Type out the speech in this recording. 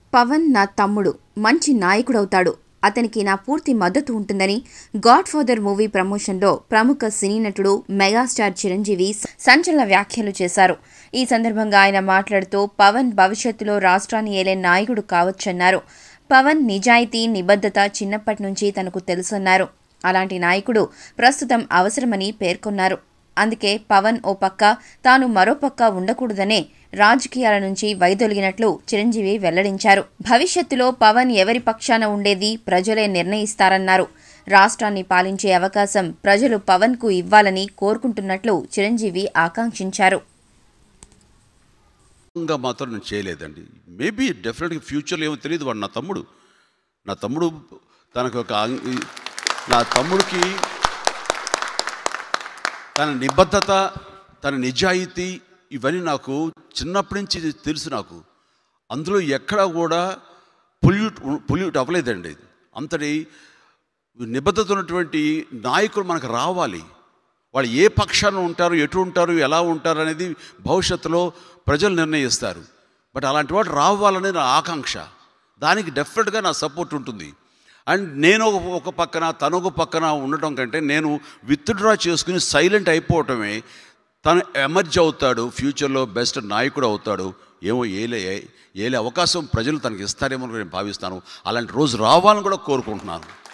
పవన్ నా తమ్ముడు మంచి నాయకుడవుతాడు అతనికి నా పూర్తి మద్దతు ఉంటుందని గాడ్ ఫాదర్ మూవీ ప్రమోషన్లో ప్రముఖ సినీ నటుడు మెగాస్టార్ చిరంజీవి సంచలన వ్యాఖ్యలు చేశారు ఈ సందర్భంగా ఆయన మాట్లాడుతూ పవన్ భవిష్యత్తులో రాష్ట్రాన్ని ఏలే నాయకుడు కావచ్చన్నారు పవన్ నిజాయితీ నిబద్ధత చిన్నప్పటి నుంచి తనకు తెలుసన్నారు అలాంటి నాయకుడు ప్రస్తుతం అవసరమని పేర్కొన్నారు అందుకే పవన్ ఓ పక్క తాను మరో పక్క ఉండకూడదనే రాజకీయాల నుంచి వైదొలిగినట్లు చిరంజీవి వెల్లడించారు భవిష్యత్తులో పవన్ ఎవరి పక్షాన ఉండేది ప్రజలే నిర్ణయిస్తారన్నారు రాష్ట్రాన్ని పాలించే అవకాశం ప్రజలు పవన్కు ఇవ్వాలని కోరుకుంటున్నట్లు చిరంజీవి ఆకాంక్షించారు ఇంకా మాత్రం నేను చేయలేదండి మేబీ డెఫినెట్గా ఫ్యూచర్లో ఏమో తెలియదు వాడు నా తమ్ముడు నా తమ్ముడు తనకు ఒక ఆంగ్- నా తమ్ముడికి తన నిబద్ధత తన నిజాయితీ ఇవన్నీ నాకు చిన్నప్పటి నుంచి తెలుసు నాకు అందులో ఎక్కడా కూడా పొల్యూట్ పొల్యూట్ అవ్వలేదండి అంతటి నిబద్ధత ఉన్నటువంటి నాయకులు మనకు రావాలి వాళ్ళు ఏ పక్షాన ఉంటారు ఎటు ఉంటారు ఎలా ఉంటారు అనేది భవిష్యత్తులో ప్రజలు నిర్ణయిస్తారు బట్ అలాంటి వాడు రావాలనే నా ఆకాంక్ష దానికి డెఫినెట్గా నా సపోర్ట్ ఉంటుంది అండ్ నేను ఒక ఒక పక్కన తను ఒక పక్కన ఉండటం కంటే నేను విత్డ్రా చేసుకుని సైలెంట్ అయిపోవటమే తను ఎమర్జ్ అవుతాడు ఫ్యూచర్లో బెస్ట్ నాయకుడు అవుతాడు ఏమో ఏలే ఏలే అవకాశం ప్రజలు తనకి ఇస్తారేమో అని నేను భావిస్తాను అలాంటి రోజు రావాలని కూడా కోరుకుంటున్నాను